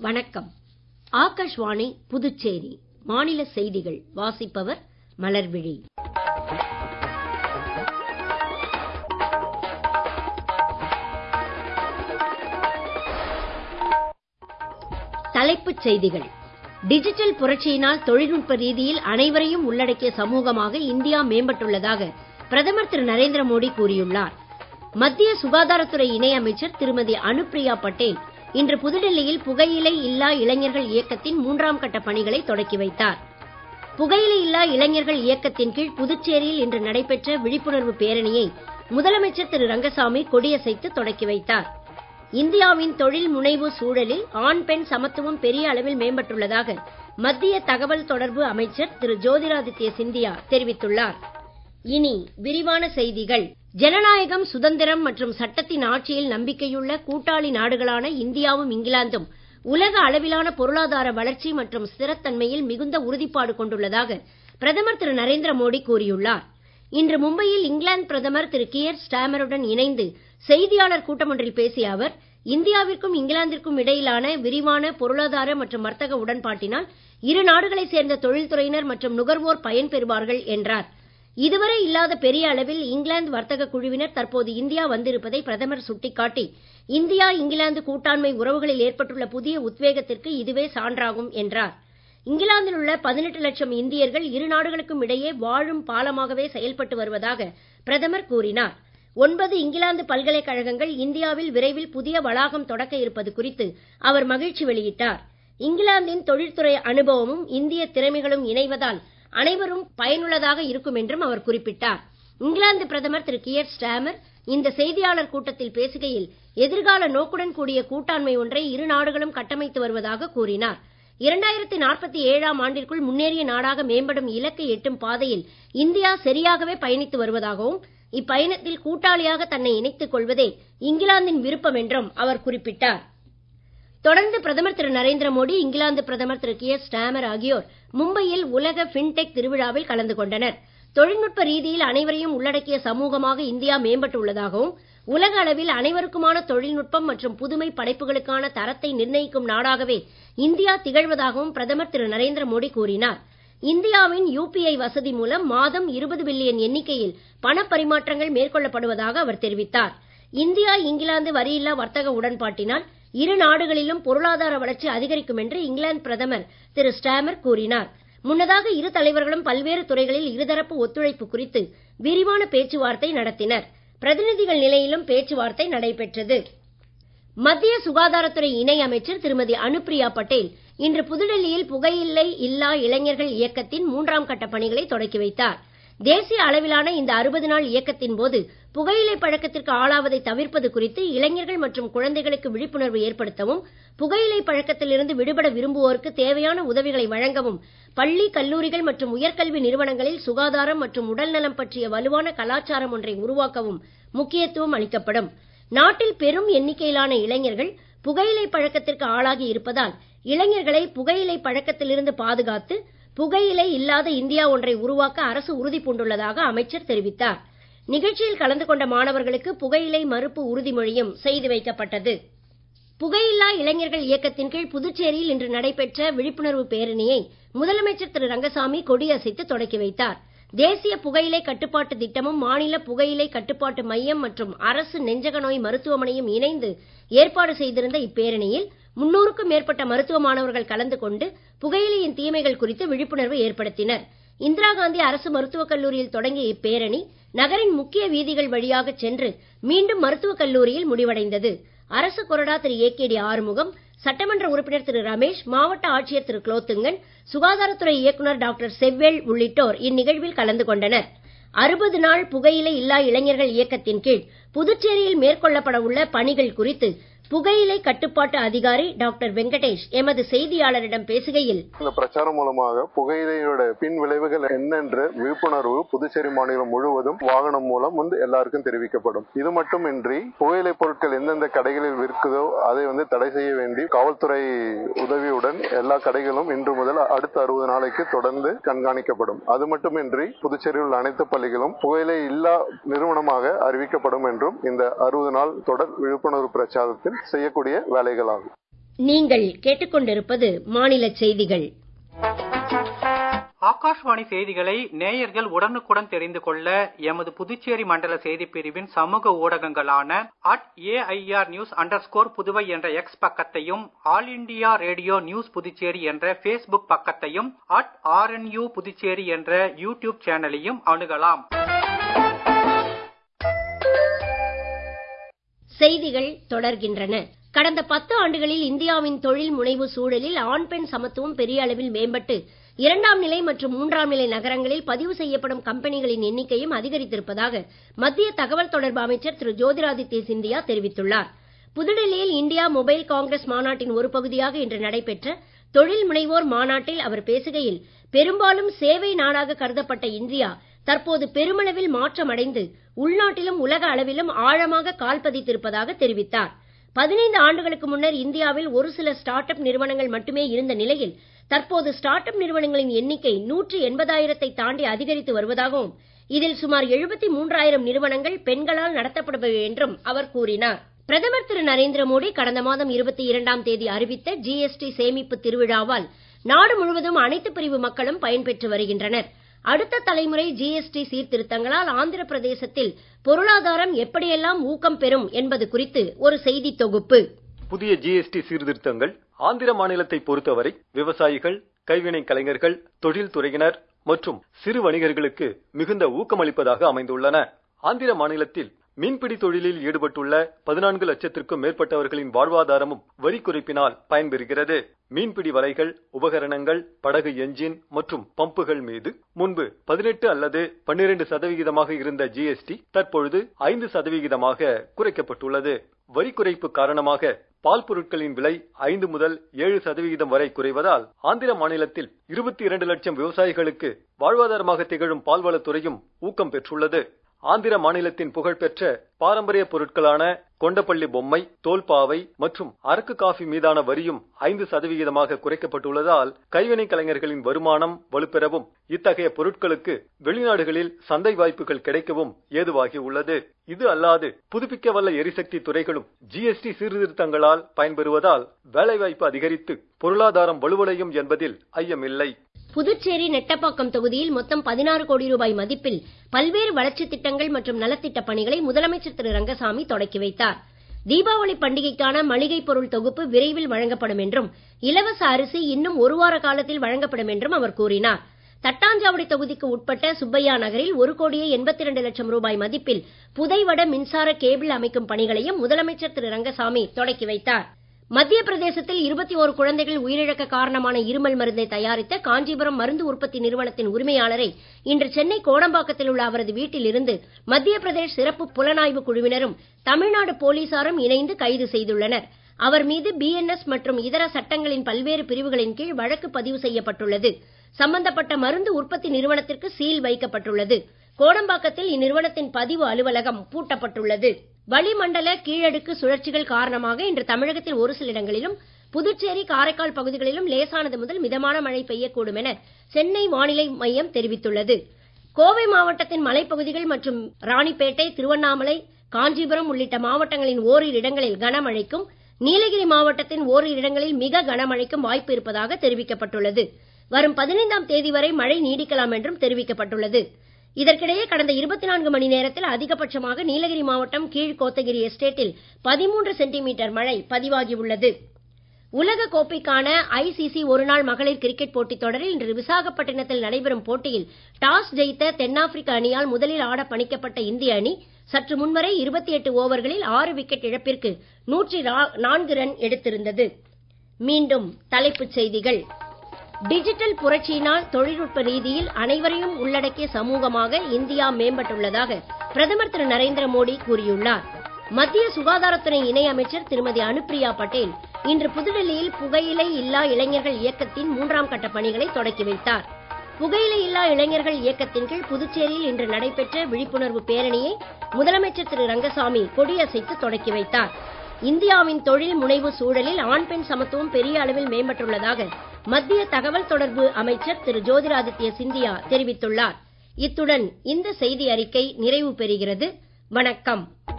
வணக்கம் ஆகாஷ்வாணி புதுச்சேரி மாநில செய்திகள் வாசிப்பவர் மலர்விழி தலைப்புச் செய்திகள் டிஜிட்டல் புரட்சியினால் தொழில்நுட்ப ரீதியில் அனைவரையும் உள்ளடக்கிய சமூகமாக இந்தியா மேம்பட்டுள்ளதாக பிரதமர் திரு நரேந்திர மோடி கூறியுள்ளார் மத்திய சுகாதாரத்துறை இணை அமைச்சர் திருமதி அனுப்பிரியா பட்டேல் இன்று புதுடெல்லியில் புகையிலை இல்லா இளைஞர்கள் இயக்கத்தின் மூன்றாம் கட்ட பணிகளை தொடக்கி வைத்தார் புகையிலை இல்லா இளைஞர்கள் இயக்கத்தின் கீழ் புதுச்சேரியில் இன்று நடைபெற்ற விழிப்புணர்வு பேரணியை முதலமைச்சர் திரு ரங்கசாமி கொடியசைத்து தொடக்கி வைத்தார் இந்தியாவின் தொழில் முனைவு சூழலில் ஆண் பெண் சமத்துவம் பெரிய அளவில் மேம்பட்டுள்ளதாக மத்திய தகவல் தொடர்பு அமைச்சர் திரு ஜோதிராதித்ய சிந்தியா தெரிவித்துள்ளார் இனி விரிவான செய்திகள் ஜனநாயகம் சுதந்திரம் மற்றும் சட்டத்தின் ஆட்சியில் நம்பிக்கையுள்ள கூட்டாளி நாடுகளான இந்தியாவும் இங்கிலாந்தும் உலக அளவிலான பொருளாதார வளர்ச்சி மற்றும் ஸ்திரத்தன்மையில் மிகுந்த உறுதிப்பாடு கொண்டுள்ளதாக பிரதமர் திரு நரேந்திர மோடி கூறியுள்ளார் இன்று மும்பையில் இங்கிலாந்து பிரதமர் திரு கியர் ஸ்டாமருடன் இணைந்து செய்தியாளர் கூட்டம் ஒன்றில் பேசிய அவர் இந்தியாவிற்கும் இங்கிலாந்திற்கும் இடையிலான விரிவான பொருளாதார மற்றும் வர்த்தக உடன்பாட்டினால் இரு நாடுகளைச் சேர்ந்த தொழில்துறையினர் மற்றும் நுகர்வோர் பயன்பெறுவார்கள் என்றார் இதுவரை இல்லாத பெரிய அளவில் இங்கிலாந்து வர்த்தக குழுவினர் தற்போது இந்தியா வந்திருப்பதை பிரதமர் சுட்டிக்காட்டி இந்தியா இங்கிலாந்து கூட்டாண்மை உறவுகளில் ஏற்பட்டுள்ள புதிய உத்வேகத்திற்கு இதுவே சான்றாகும் என்றார் இங்கிலாந்தில் உள்ள பதினெட்டு லட்சம் இந்தியர்கள் இரு நாடுகளுக்கும் இடையே வாழும் பாலமாகவே செயல்பட்டு வருவதாக பிரதமர் கூறினார் ஒன்பது இங்கிலாந்து பல்கலைக்கழகங்கள் இந்தியாவில் விரைவில் புதிய வளாகம் தொடக்க இருப்பது குறித்து அவர் மகிழ்ச்சி வெளியிட்டார் இங்கிலாந்தின் தொழில்துறை அனுபவமும் இந்திய திறமைகளும் இணைவதால் அனைவரும் பயனுள்ளதாக இருக்கும் என்றும் அவர் குறிப்பிட்டார் இங்கிலாந்து பிரதமர் திரு கியர் ஸ்டாமர் இந்த செய்தியாளர் கூட்டத்தில் பேசுகையில் எதிர்கால நோக்குடன் கூடிய கூட்டாண்மை ஒன்றை இரு நாடுகளும் கட்டமைத்து வருவதாக கூறினார் இரண்டாயிரத்தி நாற்பத்தி ஏழாம் ஆண்டிற்குள் முன்னேறிய நாடாக மேம்படும் இலக்கை எட்டும் பாதையில் இந்தியா சரியாகவே பயணித்து வருவதாகவும் இப்பயணத்தில் கூட்டாளியாக தன்னை இணைத்துக் கொள்வதே இங்கிலாந்தின் விருப்பம் என்றும் அவர் குறிப்பிட்டார் தொடர்ந்து பிரதமர் திரு நரேந்திர மோடி இங்கிலாந்து பிரதமர் திரு கியர் ஸ்டாமர் ஆகியோர் மும்பையில் உலக பின்டெக் திருவிழாவில் கலந்து கொண்டனர் தொழில்நுட்ப ரீதியில் அனைவரையும் உள்ளடக்கிய சமூகமாக இந்தியா மேம்பட்டுள்ளதாகவும் உலக அளவில் அனைவருக்குமான தொழில்நுட்பம் மற்றும் புதுமை படைப்புகளுக்கான தரத்தை நிர்ணயிக்கும் நாடாகவே இந்தியா திகழ்வதாகவும் பிரதமர் திரு நரேந்திர மோடி கூறினார் இந்தியாவின் யுபிஐ வசதி மூலம் மாதம் இருபது பில்லியன் எண்ணிக்கையில் பணப்பரிமாற்றங்கள் மேற்கொள்ளப்படுவதாக அவர் தெரிவித்தார் இந்தியா இங்கிலாந்து வரியில்லா வர்த்தக உடன்பாட்டினால் இரு நாடுகளிலும் பொருளாதார வளர்ச்சி அதிகரிக்கும் என்று இங்கிலாந்து பிரதமர் திரு ஸ்டாமர் கூறினார் முன்னதாக இரு தலைவர்களும் பல்வேறு துறைகளில் இருதரப்பு ஒத்துழைப்பு குறித்து விரிவான பேச்சுவார்த்தை நடத்தினர் பிரதிநிதிகள் நிலையிலும் பேச்சுவார்த்தை நடைபெற்றது மத்திய சுகாதாரத்துறை இணை அமைச்சர் திருமதி அனுப்பிரியா பட்டேல் இன்று புதுடெல்லியில் புகையிலை இல்லா இளைஞர்கள் இயக்கத்தின் மூன்றாம் கட்ட பணிகளை தொடக்கி வைத்தார் தேசிய அளவிலான இந்த அறுபது நாள் இயக்கத்தின் போது புகையிலை பழக்கத்திற்கு ஆளாவதை தவிர்ப்பது குறித்து இளைஞர்கள் மற்றும் குழந்தைகளுக்கு விழிப்புணர்வு ஏற்படுத்தவும் புகையிலை பழக்கத்திலிருந்து விடுபட விரும்புவோருக்கு தேவையான உதவிகளை வழங்கவும் பள்ளி கல்லூரிகள் மற்றும் உயர்கல்வி நிறுவனங்களில் சுகாதாரம் மற்றும் உடல்நலம் பற்றிய வலுவான கலாச்சாரம் ஒன்றை உருவாக்கவும் முக்கியத்துவம் அளிக்கப்படும் நாட்டில் பெரும் எண்ணிக்கையிலான இளைஞர்கள் புகையிலை பழக்கத்திற்கு ஆளாகி இருப்பதால் இளைஞர்களை புகையிலை பழக்கத்திலிருந்து பாதுகாத்து புகையிலை இல்லாத இந்தியா ஒன்றை உருவாக்க அரசு உறுதி பூண்டுள்ளதாக அமைச்சர் தெரிவித்தார் நிகழ்ச்சியில் கலந்து கொண்ட மாணவர்களுக்கு புகையிலை மறுப்பு உறுதிமொழியும் செய்து வைக்கப்பட்டது புகையில்லா இளைஞர்கள் இயக்கத்தின் கீழ் புதுச்சேரியில் இன்று நடைபெற்ற விழிப்புணர்வு பேரணியை முதலமைச்சர் திரு ரங்கசாமி கொடியசைத்து தொடக்கி வைத்தார் தேசிய புகையிலை கட்டுப்பாட்டு திட்டமும் மாநில புகையிலை கட்டுப்பாட்டு மையம் மற்றும் அரசு நெஞ்சக நோய் மருத்துவமனையும் இணைந்து ஏற்பாடு செய்திருந்த இப்பேரணியில் முன்னூறுக்கும் மேற்பட்ட மருத்துவ மாணவர்கள் கலந்து கொண்டு புகையிலையின் தீமைகள் குறித்து விழிப்புணர்வு ஏற்படுத்தினர் இந்திரா காந்தி அரசு மருத்துவக் கல்லூரியில் தொடங்கிய இப்பேரணி நகரின் முக்கிய வீதிகள் வழியாக சென்று மீண்டும் மருத்துவக் கல்லூரியில் முடிவடைந்தது அரசு கொறடா Thiru A K T Arumugam சட்டமன்ற உறுப்பினர் திரு ரமேஷ் மாவட்ட ஆட்சியர் திரு குலோத்துங்கன் சுகாதாரத்துறை இயக்குநர் டாக்டர் செவ்வேள் உள்ளிட்டோர் இந்நிகழ்வில் கலந்து கொண்டனர் அறுபது நாள் புகையிலை இல்லா இளைஞர்கள் இயக்கத்தின் கீழ் புதுச்சேரியில் மேற்கொள்ளப்பட உள்ள பணிகள் குறித்து புகையிலை கட்டுப்பாட்டு அதிகாரி டாக்டர் வெங்கடேஷ் எமது செய்தியாளரிடம் பேசுகையில் இந்த பிரச்சாரம் மூலமாக புகையிலையோட பின் விளைவுகள் என்னென்று விழிப்புணர்வு புதுச்சேரி மாநிலம் முழுவதும் வாகனம் மூலம் வந்து எல்லாருக்கும் தெரிவிக்கப்படும் இது மட்டுமின்றி புகையிலை பொருட்கள் எந்தெந்த கடைகளில் விற்குதோ அதை வந்து தடை செய்ய வேண்டி காவல்துறை உதவியுடன் எல்லா கடைகளும் இன்று முதல் அடுத்த அறுபது நாளைக்கு தொடர்ந்து கண்காணிக்கப்படும் அது மட்டுமின்றி புதுச்சேரியில் உள்ள அனைத்து பள்ளிகளும் புகையிலை இல்லா நிறுவனமாக அறிவிக்கப்படும் என்றும் இந்த அறுபது நாள் தொடர் விழிப்புணர்வு பிரச்சாரத்தில் செய்யக்கூடிய வேலைகளாகும் நீங்கள் கேட்டுக்கொண்டிருப்பது மாநில செய்திகள் ஆகாஷ்வாணி செய்திகளை நேயர்கள் உடனுக்குடன் தெரிந்து கொள்ள எமது புதுச்சேரி மண்டல செய்திப் பிரிவின் சமூக ஊடகங்களான at AIR news under Puduvai என்ற எக்ஸ் பக்கத்தையும் All India Radio news Puducherry என்ற ஃபேஸ்புக் பக்கத்தையும் அட் ஆர்என்யூ புதுச்சேரி என்ற யூடியூப் சேனலையும் அணுகலாம் செய்திகள் தொடர்கின்றன கடந்த பத்து ஆண்டுகளில் இந்தியாவின் தொழில் முனைவு சூழலில் ஆண் பெண் சமத்துவம் பெரிய அளவில் மேம்பட்டு இரண்டாம் நிலை மற்றும் மூன்றாம் நிலை நகரங்களில் பதிவு செய்யப்படும் கம்பெனிகளின் எண்ணிக்கையும் அதிகரித்திருப்பதாக மத்திய தகவல் தொடர்பு அமைச்சர் திரு ஜோதிராதித்ய சிந்தியா தெரிவித்துள்ளார் புதுடெல்லியில் இந்தியா மொபைல் காங்கிரஸ் மாநாட்டின் ஒரு பகுதியாக இன்று நடைபெற்ற தொழில் முனைவோர் மாநாட்டில் அவர் பேசுகையில் பெரும்பாலும் சேவை நாடாக கருதப்பட்ட இந்தியா தற்போது பெருமளவில் மாற்றமடைந்து உள்நாட்டிலும் உலக அளவிலும் ஆழமாக கால் பதித்திருப்பதாக தெரிவித்தார் பதினைந்து ஆண்டுகளுக்கு முன்னர் இந்தியாவில் ஒரு சில ஸ்டார்ட் அப் நிறுவனங்கள் மட்டுமே இருந்த நிலையில் தற்போது ஸ்டார்ட் அப் நிறுவனங்களின் எண்ணிக்கை நூற்றி எண்பதாயிரத்தை தாண்டி அதிகரித்து வருவதாகவும் இதில் சுமார் எழுபத்தி மூன்றாயிரம் நிறுவனங்கள் பெண்களால் நடத்தப்படுபவை என்றும் அவர் கூறினார் பிரதமர் திரு நரேந்திர மோடி கடந்த மாதம் இருபத்தி இரண்டாம் தேதி அறிவித்த ஜிஎஸ்டி சேமிப்பு திருவிழாவால் நாடு முழுவதும் அனைத்து பிரிவு மக்களும் பயன்பெற்று வருகின்றனர் அடுத்த தலைமுறை ஜிஎஸ்டி சீர்திருத்தங்களால் ஆந்திர பிரதேசத்தில் பொருளாதாரம் எப்படியெல்லாம் ஊக்கம் பெறும் என்பது குறித்து ஒரு செய்தி தொகுப்பு புதிய ஜிஎஸ்டி சீர்திருத்தங்கள் ஆந்திர மாநிலத்தை பொறுத்தவரை விவசாயிகள் கைவினை கலைஞர்கள் தொழில்துறையினர் மற்றும் சிறு வணிகர்களுக்கு மிகுந்த ஊக்கமளிப்பதாக அமைந்துள்ளன ஆந்திர மாநிலத்தில் மீன்பிடி தொழிலில் ஈடுபட்டுள்ள பதினான்கு லட்சத்திற்கும் மேற்பட்டவர்களின் வாழ்வாதாரமும் வரி குறைப்பினால் பயன்பெறுகிறது மீன்பிடி வலைகள் உபகரணங்கள் படகு என்ஜின் மற்றும் பம்புகள் மீது முன்பு பதினெட்டு அல்லது பன்னிரண்டு சதவிகிதமாக இருந்த ஜிஎஸ்டி தற்பொழுது ஐந்து சதவிகிதமாக குறைக்கப்பட்டுள்ளது வரி குறைப்பு காரணமாக பால் பொருட்களின் விலை ஐந்து முதல் ஏழு சதவிகிதம் வரை குறைவதால் ஆந்திர மாநிலத்தில் இருபத்தி இரண்டு லட்சம் விவசாயிகளுக்கு வாழ்வாதாரமாக திகழும் பால்வளத்துறையும் ஊக்கம் பெற்றுள்ளது ஆந்திர மாநிலத்தின் புகழ்பெற்ற பாரம்பரிய பொருட்களான கொண்டப்பள்ளி பொம்மை தோல்பாவை மற்றும் அரக்கு காஃபி மீதான வரியும் ஐந்து சதவிகிதமாக குறைக்கப்பட்டுள்ளதால் கைவினை கலைஞர்களின் வருமானம் வலுப்பெறவும் இத்தகைய பொருட்களுக்கு வெளிநாடுகளில் சந்தை வாய்ப்புகள் கிடைக்கவும் ஏதுவாகி உள்ளது இது அல்லாது புதுப்பிக்க வல்ல எரிசக்தி துறைகளும் ஜிஎஸ்டி சீர்திருத்தங்களால் பயன்பெறுவதால் வேலைவாய்ப்பு அதிகரித்து பொருளாதாரம் வலுவடையும் என்பதில் ஐயமில்லை புதுச்சேரி நெட்டப்பாக்கம் தொகுதியில் மொத்தம் பதினாறு கோடி ரூபாய் மதிப்பில் பல்வேறு வளர்ச்சித் திட்டங்கள் மற்றும் நலத்திட்டப் பணிகளை முதலமைச்சர் திரு ரங்கசாமி தொடக்கி வைத்தார் தீபாவளி பண்டிகைக்கான மளிகை பொருள் தொகுப்பு விரைவில் வழங்கப்படும் என்றும் இலவச அரிசி இன்னும் ஒரு வார காலத்தில் வழங்கப்படும் என்றும் அவர் கூறினார் தட்டாஞ்சாவடி தொகுதிக்கு உட்பட்ட சுப்பையா நகரில் ஒரு கோடியே எண்பத்தி இரண்டு லட்சம் ரூபாய் மதிப்பில் புதைவட மின்சார கேபிள் அமைக்கும் பணிகளையும் முதலமைச்சர் திரு ரங்கசாமி தொடக்கி வைத்தார் மத்திய பிரதேசத்தில் இருபத்தி ஓரு குழந்தைகள் உயிரிழக்க காரணமான இருமல் மருந்தை தயாரித்த காஞ்சிபுரம் மருந்து உற்பத்தி நிறுவனத்தின் உரிமையாளரை இன்று சென்னை கோடம்பாக்கத்தில் உள்ள அவரது வீட்டில் இருந்து மத்திய பிரதேஷ் சிறப்பு புலனாய்வு குழுவினரும் தமிழ்நாடு போலீசாரும் இணைந்து கைது செய்துள்ளனர் அவர் மீது பிஎன்எஸ் மற்றும் இதர சட்டங்களின் பல்வேறு பிரிவுகளின் கீழ் வழக்கு பதிவு செய்யப்பட்டுள்ளது சம்பந்தப்பட்ட மருந்து உற்பத்தி நிறுவனத்திற்கு சீல் வைக்கப்பட்டுள்ளது கோடம்பாக்கத்தில் இந்நிறுவனத்தின் பதிவு அலுவலகம் பூட்டப்பட்டுள்ளது வளிமண்டல கீழடுக்கு சுழற்சிகள் காரணமாக இன்று தமிழகத்தில் ஒரு சில இடங்களிலும் புதுச்சேரி காரைக்கால் பகுதிகளிலும் லேசானது முதல் மிதமான மழை பெய்யக்கூடும் என சென்னை வானிலை மையம் தெரிவித்துள்ளது கோவை மாவட்டத்தின் மலைப்பகுதிகள் மற்றும் ராணிப்பேட்டை திருவண்ணாமலை காஞ்சிபுரம் உள்ளிட்ட மாவட்டங்களின் ஓரிரு இடங்களில் கனமழைக்கும் நீலகிரி மாவட்டத்தின் ஓரிரு இடங்களில் மிக கனமழைக்கும் வாய்ப்பு இருப்பதாக தெரிவிக்கப்பட்டுள்ளது வரும் பதினைந்தாம் தேதி வரை மழை நீடிக்கலாம் என்றும் தெரிவிக்கப்பட்டுள்ளது இதற்கிடையே கடந்த இருபத்தி நான்கு மணி நேரத்தில் அதிகபட்சமாக நீலகிரி மாவட்டம் கீழ் கோத்தகிரி எஸ்டேட்டில் பதிமூன்று சென்டிமீட்டர் மழை பதிவாகியுள்ளது உலக கோப்பைக்கான ஐசிசி ஒருநாள் மகளிர் கிரிக்கெட் போட்டித் தொடரில் இன்று விசாகப்பட்டினத்தில் நடைபெறும் போட்டியில் டாஸ் ஜெயித்த தென்னாப்பிரிக்க அணியால் முதலில் ஆட பணிக்கப்பட்ட இந்திய அணி சற்று முன்வரை இருபத்தி எட்டு ஓவர்களில் ஆறு விக்கெட் இழப்பிற்கு நூற்றி நான்கு ரன் எடுத்திருந்தது மீண்டும் தலைப்புச் செய்திகள் டிஜிட்டல் புரட்சியினால் தொழில்நுட்ப ரீதியில் அனைவரையும் உள்ளடக்கிய சமூகமாக இந்தியா மேம்பட்டுள்ளதாக பிரதமர் திரு நரேந்திர மோடி கூறியுள்ளார் மத்திய சுகாதாரத்துறை இணை அமைச்சர் திருமதி அனுப்பிரியா பட்டேல் இன்று புதுடெல்லியில் புகையிலை இல்லா இளைஞர்கள் இயக்கத்தின் மூன்றாம் கட்ட பணிகளை தொடக்கி வைத்தார் புகையிலை இல்லா இளைஞர்கள் இயக்கத்தின் கீழ் புதுச்சேரியில் இன்று நடைபெற்ற விழிப்புணர்வு பேரணியை முதலமைச்சர் திரு ரங்கசாமி கொடியசைத்து தொடக்கி வைத்தார் இந்தியாவின் தொழில் முனைவு சூழலில் ஆண் பெண் சமத்துவம் பெரிய அளவில் மேம்பட்டுள்ளதாக மத்திய தகவல் தொடர்பு அமைச்சர் திரு ஜோதிராதித்ய சிந்தியா தெரிவித்துள்ளார் இத்துடன் இந்த செய்தி அறிக்கை நிறைவு பெறுகிறது வணக்கம்